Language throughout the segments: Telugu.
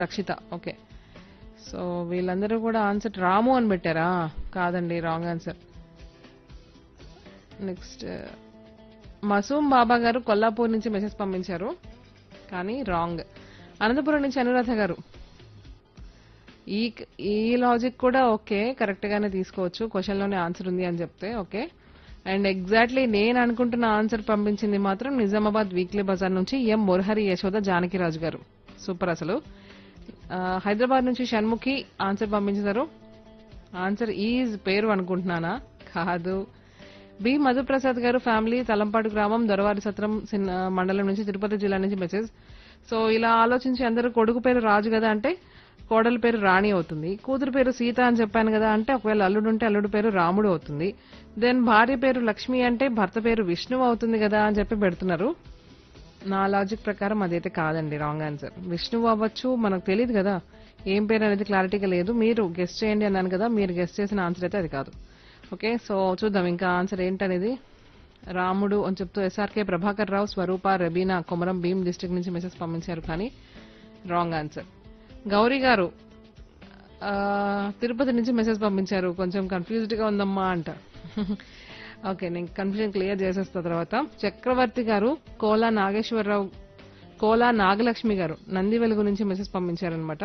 రక్షిత ఓకే సో వీళ్ళందరూ కూడా ఆన్సర్ రాము అని పెట్టారా కాదండి wrong answer next Masoom Baba గారు కొల్లాపూర్ నుంచి మెసేజ్ పంపించారు కానీ రాంగ్ అనంతపురం నుంచి అనురాధ గారు ఈ ఈ లాజిక్ కూడా ఓకే కరెక్ట్ గానే తీసుకోవచ్చు క్వశ్చన్ లోనే ఆన్సర్ ఉంది అని చెప్తే ఓకే అండ్ ఎగ్జాక్ట్లీ నేను అనుకుంటున్న ఆన్సర్ పంపించింది మాత్రం నిజామాబాద్ వీక్లీ బజార్ నుంచి ఎం మురహరి యశోద జానకిరాజు గారు సూపర్ అసలు ఆ, హైదరాబాద్ నుంచి షణ్ముఖి ఆన్సర్ పంపించారు ఆన్సర్ ఈజ్ పేరు అనుకుంటున్నానా కాదు బి మధుప్రసాద్ గారు ఫ్యామిలీ తలంపాడు గ్రామం దొరవారి సత్రం సిన్న- మండలం నుంచి తిరుపతి జిల్లా నుంచి మెసేజ్ సో ఇలా ఆలోచించి అందరూ కొడుకు పేరు రాజు కదా అంటే కోడలి పేరు రాణి అవుతుంది కూతురు పేరు సీత అని చెప్పాను కదా అంటే ఒకవేళ అల్లుడు ఉంటే అల్లుడు పేరు రాముడు అవుతుంది దెన్ భార్య పేరు లక్ష్మి అంటే భర్త పేరు విష్ణువు అవుతుంది కదా అని చెప్పి పెడుతున్నారు నా లాజిక్ ప్రకారం అదైతే కాదండి రాంగ్ ఆన్సర్ విష్ణువు అవ్వచ్చు మనకు తెలియదు కదా ఏం పేరు అనేది క్లారిటీగా లేదు మీరు గెస్ట్ చేయండి అన్నాను కదా మీరు గెస్ట్ చేసిన ఆన్సర్ అయితే అది కాదు ఓకే సో చూద్దాం ఇంకా ఆన్సర్ ఏంటనేది రాముడు అని చెప్తూ ఎస్ఆర్కే ప్రభాకర్ రావు స్వరూప రబీనా కొమరం భీమ్ డిస్ట్రిక్ట్ నుంచి మెసేజ్ పంపించారు కానీ రాంగ్ ఆన్సర్ గౌరీ గారు ఆ, తిరుపతి నుంచి మెసేజ్ పంపించారు కొంచెం కన్ఫ్యూజ్డ్ గా ఉందమ్మా అంట ఓకే నేను కన్ఫ్యూజన్ క్లియర్ చేసేస్తా తర్వాత చక్రవర్తి గారు కోలా నాగేశ్వరరావు కోలా నాగలక్ష్మి గారు నంది వెలుగు నుంచి మెసేజ్ పంపించారనమాట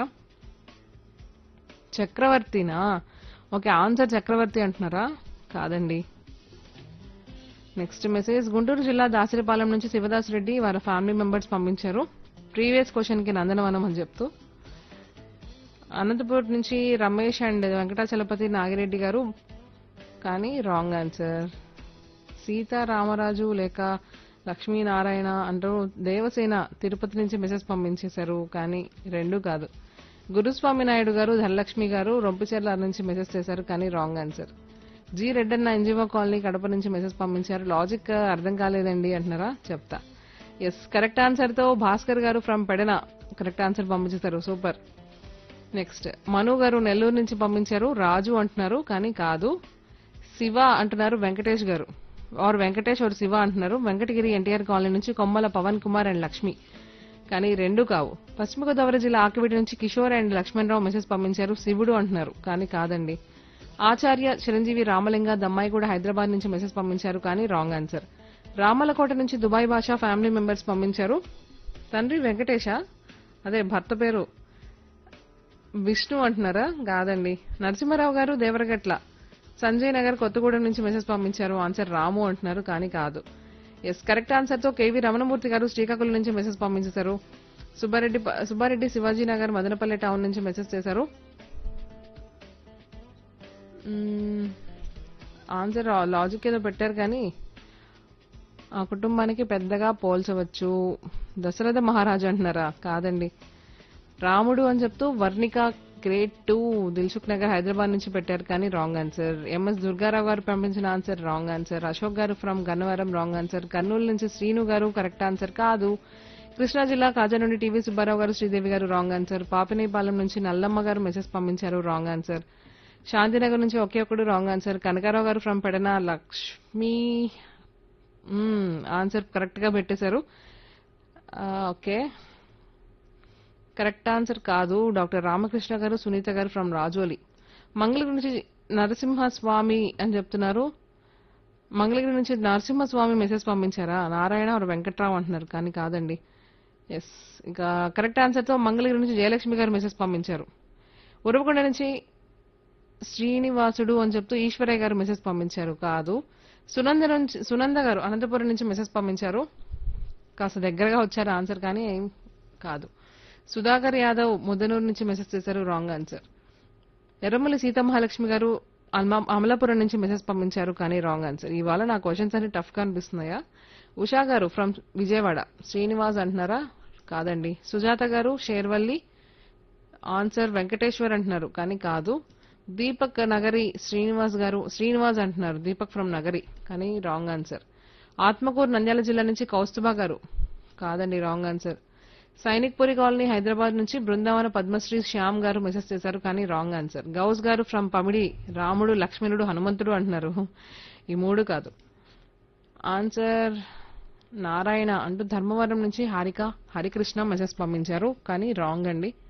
చక్రవర్తినా ఓకే ఆన్సర్ చక్రవర్తి అంటున్నారా కాదండి నెక్స్ట్ మెసేజ్ గుంటూరు జిల్లా దాసరిపాలెం నుంచి శివదాస్ రెడ్డి వారి ఫ్యామిలీ మెంబర్స్ పంపించారు ప్రీవియస్ క్వశ్చన్ కి నందనవనం అని చెప్తూ అనంతపూర్ నుంచి రమేష్ అండ్ వెంకటాచలపతి నాగిరెడ్డి గారు కానీ రాంగ్ ఆన్సర్ సీతారామరాజు లేక లక్ష్మీనారాయణ అంటూ దేవసేన తిరుపతి నుంచి మెసేజ్ పంపించేశారు కానీ రెండు కాదు గురుస్వామి నాయుడు గారు ధనలక్ష్మి గారు రొంపిచెర్ల నుంచి మెసేజ్ చేశారు కానీ wrong answer G Reddanna NGO colony Kadapa నుంచి మెసేజ్ పంపించారు లాజిక్ అర్థం కాలేదండి అంటున్నారా చెప్తా ఎస్ కరెక్ట్ ఆన్సర్ తో భాస్కర్ గారు ఫ్రమ్ పెడన కరెక్ట్ ఆన్సర్ పంపించేశారు సూపర్ నెక్స్ట్ మను గారు నెల్లూరు నుంచి పంపించారు రాజు అంటున్నారు కానీ కాదు శివ అంటున్నారు వెంకటేష్ గారు ఆర్ వెంకటేష్ ఆర్ శివ అంటున్నారు వెంకటగిరి ఎన్టీఆర్ కాలనీ నుంచి కొమ్మల పవన్ కుమార్ అండ్ లక్ష్మి కానీ రెండు కావు పశ్చిమ గోదావరి జిల్లా ఆకివీటి నుంచి కిషోర్ అండ్ లక్ష్మణరావు మెసేజ్ పంపించారు శివుడు అంటున్నారు కానీ కాదండి ఆచార్య చిరంజీవి రామలింగ దమ్మాయి కూడా హైదరాబాద్ నుంచి మెసేజ్ పంపించారు కానీ రాంగ్ ఆన్సర్ రామలకోట నుంచి దుబాయ్ భాషా ఫ్యామిలీ మెంబర్స్ పంపించారు తండ్రి వెంకటేశ అదే భర్త పేరు విష్ణు అంటున్నారా కాదండి నరసింహారావు గారు దేవరగట్ల సంజయ్ నగర్ కొత్తగూడెం నుంచి మెసేజ్ పంపించారు ఆన్సర్ రాము అంటున్నారు కానీ కాదు ఎస్ కరెక్ట్ ఆన్సర్ తో కేవీ రమణమూర్తి గారు శ్రీకాకుళం నుంచి మెసేజ్ పంపించేశారు సుబ్బారెడ్డి సుబ్బారెడ్డి శివాజీ నగర్ మదనపల్లి టౌన్ నుంచి మెసేజ్ చేశారు మ్మ్, ఆన్సర్ లాజిక్ ఏదో పెట్టారు కానీ ఆ కుటుంబానికి పెద్దగా పోల్చవచ్చు దశరథ మహారాజు అంటున్నారా కాదండి రాముడు అని చెప్తూ వర్ణిక గ్రేట్ టూ దిల్సుఖ్ నగర్ హైదరాబాద్ నుంచి పెట్టారు కానీ రాంగ్ ఆన్సర్ ఎంఎస్ దుర్గారావు గారు పంపించిన ఆన్సర్ రాంగ్ ఆన్సర్ అశోక్ గారు from Gannavaram wrong answer Kurnool నుంచి శ్రీను గారు కరెక్ట్ ఆన్సర్ కాదు కృష్ణా జిల్లా కాజా నుండి టీవీ సుబ్బారావు గారు శ్రీదేవి గారు రాంగ్ ఆన్సర్ పాపినేపాలెం నుంచి నల్లమ్మ గారు మెసేజ్ పంపించారు రాంగ్ ఆన్సర్ శాంతినగర్ నుంచి ఒకే ఒకడు రాంగ్ ఆన్సర్ కనకారావు గారు from Pedana Lakshmi answer correct గా పెట్టేశారు ఆ, ఓకే కరెక్ట్ ఆన్సర్ కాదు డాక్టర్ రామకృష్ణ గారు సునీత గారు ఫ్రమ్ రాజోలి మంగళగిరి నుంచి నరసింహస్వామి అని చెప్తున్నారు మంగళగిరి నుంచి నరసింహస్వామి మెసేజ్ పంపించారా నారాయణ ఆర్ వెంకట్రావు అంటున్నారు కానీ కాదండి ఎస్ ఇంకా కరెక్ట్ ఆన్సర్ తో మంగళగిరి నుంచి జయలక్ష్మి గారు మెసేజ్ పంపించారు ఉరవకొండ నుంచి శ్రీనివాసుడు అని చెప్తూ ఈశ్వరయ్య గారు మెసేజ్ పంపించారు కాదు సునంద నుంచి సునంద గారు అనంతపురం నుంచి మెసేజ్ పంపించారు కాస్త దగ్గరగా వచ్చారు ఆన్సర్ కానీ ఏం కాదు సుధాకర్ యాదవ్ ముద్దనూరు నుంచి మెసేజ్ చేశారు రాంగ్ ఆన్సర్ ఎర్రమల్లి సీతమహాలక్ష్మి గారు అల్మా- అమలాపురం నుంచి మెసేజ్ పంపించారు కానీ రాంగ్ ఆన్సర్ ఇవాళ నా క్వశ్చన్స్ అన్ని టఫ్ గా అనిపిస్తున్నాయా ఉషా గారు ఫ్రమ్ విజయవాడ శ్రీనివాస్ అంటున్నారా కాదండి సుజాత గారు షేర్వల్లి ఆన్సర్ వెంకటేశ్వర్ అంటున్నారు కానీ కాదు దీపక్ నగరి శ్రీనివాస్ గారు శ్రీనివాస్ అంటున్నారు దీపక్ ఫ్రమ్ నగరి కానీ రాంగ్ ఆన్సర్ ఆత్మకూరు నంద్యాల జిల్లా నుంచి కౌస్తుభా గారు కాదండి wrong answer Sainikpuri colony Hyderabad నుంచి బృందావన పద్మశ్రీ శ్యామ్ గారు మెసేజ్ చేశారు కానీ రాంగ్ ఆన్సర్ గౌస్ గారు ఫ్రమ్ పమిడి రాముడు లక్ష్మణుడు హనుమంతుడు అంటున్నారు ఈ మూడు కాదు ఆన్సర్ నారాయణ అంటూ ధర్మవరం నుంచి హారిక హరికృష్ణ మెసేజ్ పంపించారు కానీ రాంగ్ అండి